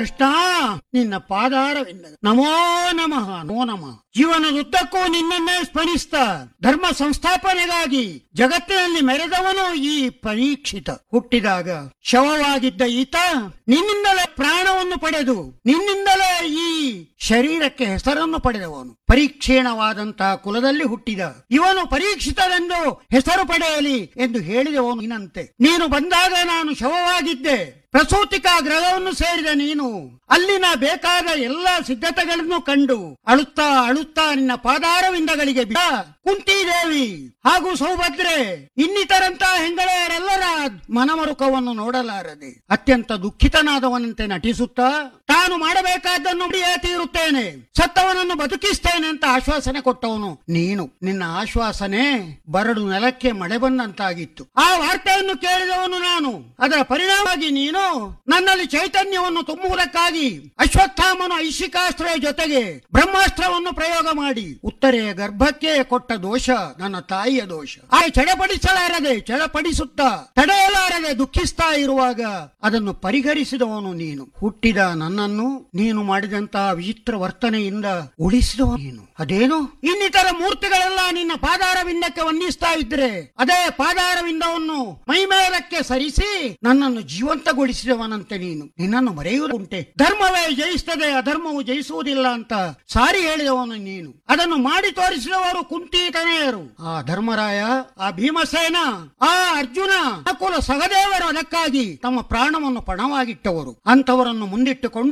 ಕೃಷ್ಣ ನಿನ್ನ ಪಾದಾರವಿಂದ ನಮೋ ನಮಃ ನಮೋ ನಮಃ ಜೀವನದುದ್ದಕ್ಕೂ ನಿನ್ನನ್ನೇ ಸ್ಮರಿಸ್ತಾ ಧರ್ಮ ಸಂಸ್ಥಾಪನೆಗಾಗಿ ಜಗತ್ತಿನಲ್ಲಿ ಮೆರೆದವನು ಈ ಪರೀಕ್ಷಿತ ಹುಟ್ಟಿದಾಗ ಶವವಾಗಿದ್ದ ಈತ ನಿನ್ನಿಂದಲೇ ಪ್ರಾಣವನ್ನು ಪಡೆದು ನಿನ್ನಿಂದಲೇ ಈ ಶರೀರಕ್ಕೆ ಹೆಸರನ್ನು ಪಡೆದವನು ಪರೀಕ್ಷೀಣವಾದಂತಹ ಕುಲದಲ್ಲಿ ಹುಟ್ಟಿದ ಇವನು ಪರೀಕ್ಷಿತನೆಂದು ಹೆಸರು ಪಡೆಯಲಿ ಎಂದು ಹೇಳಿದವನು ನೀನಂತೆ ನೀನು ಬಂದಾಗ ನಾನು ಶವವಾಗಿದ್ದೆ ಪ್ರಸೂತಿಕಾ ಗ್ರಹವನ್ನು ಸೇರಿದ ನೀನು ಅಲ್ಲಿನ ಬೇಕಾದ ಎಲ್ಲ ಸಿದ್ಧತೆಗಳನ್ನು ಕಂಡು ಅಳುತ್ತಾ ಅಳುತ್ತಾ ನಿನ್ನ ಪಾದಾರವಿಂದಗಳಿಗೆ ಬಿದ್ದ ಕುಂತಿದೇವಿ ಹಾಗೂ ಸೌಭದ್ರೆ ಇನ್ನಿತರಂತ ಹೆಂಗಳೆಯರೆಲ್ಲರ ಮನಮರುಕವನ್ನು ನೋಡಲಾರದೆ ಅತ್ಯಂತ ದುಃಖಿತನಾದವನಂತೆ ನಟಿಸುತ್ತಾ ತಾನು ಮಾಡಬೇಕಾದ್ದನ್ನು ಮಾಡಿಯೇ ತೀರುತ್ತೇನೆ ಸತ್ತವನನ್ನು ಬದುಕಿಸ್ತೇನೆ ಅಂತ ಆಶ್ವಾಸನೆ ಕೊಟ್ಟವನು ನೀನು ನಿನ್ನ ಆಶ್ವಾಸನೆ ಬರಡು ನೆಲಕ್ಕೆ ಮಳೆ ಬಂದಂತಾಗಿತ್ತು ಆ ವಾರ್ತೆಯನ್ನು ಕೇಳಿದವನು ನಾನು ಅದರ ಪರಿಣಾಮವಾಗಿ ನೀನು ನನ್ನಲ್ಲಿ ಚೈತನ್ಯವನ್ನು ತುಂಬುವುದಕ್ಕಾಗಿ ಅಶ್ವತ್ಥಾಮನು ಐಶಿಕಾಸ್ತ್ರ ಜೊತೆಗೆ ಬ್ರಹ್ಮಾಸ್ತ್ರವನ್ನು ಪ್ರಯೋಗ ಮಾಡಿ ಉತ್ತರೆಯ ಗರ್ಭಕ್ಕೆ ಕೊಟ್ಟ ದೋಷ ನನ್ನ ತಾಯಿಯ ದೋಷ ಆ ಚಡಪಡಿಸಲಾರದೆ ಚಡಪಡಿಸುತ್ತಾ ತಡೆಯಲಾರದೆ ದುಃಖಿಸ್ತಾ ಇರುವಾಗ ಅದನ್ನು ಪರಿಹರಿಸಿದವನು ನೀನು ಹುಟ್ಟಿದ ನನ್ನನ್ನು ನೀನು ಮಾಡಿದಂತಹ ವಿಚಿತ್ರ ವರ್ತನೆಯಿಂದ ಉಳಿಸಿದವ ನೀನು ಅದೇನು ಇನ್ನಿತರ ಮೂರ್ತಿಗಳೆಲ್ಲ ನಿನ್ನ ಪಾದಾರವಿಂದಕ್ಕೆ ವಂದಿಸ್ತಾ ಇದ್ರೆ ಅದೇ ಪಾದಾರವಿಂದವನ್ನು ಮೈಮೇಲಕ್ಕೆ ಸರಿಸಿ ನನ್ನನ್ನು ಜೀವಂತಗೊಳಿಸಿದವನಂತೆ ನೀನು ನಿನ್ನನ್ನು ಮರೆಯುವುದುಂಟೆ ಧರ್ಮವೇ ಜಯಿಸ್ತದೆ ಅಧರ್ಮವು ಜಯಿಸುವುದಿಲ್ಲ ಅಂತ ಸಾರಿ ಹೇಳಿದವನು ನೀನು ಅದನ್ನು ಮಾಡಿ ತೋರಿಸಿದವರು ಕುಂತೀತನೆಯರು ಆ ಧರ್ಮರಾಯ ಆ ಭೀಮಸೇನ ಆ ಅರ್ಜುನ ನಕುಲ ಸಹದೇವರು ಅದಕ್ಕಾಗಿ ತಮ್ಮ ಪ್ರಾಣವನ್ನು ಪಣವಾಗಿಟ್ಟವರು ಅಂತವರನ್ನು ಮುಂದಿಟ್ಟುಕೊಂಡು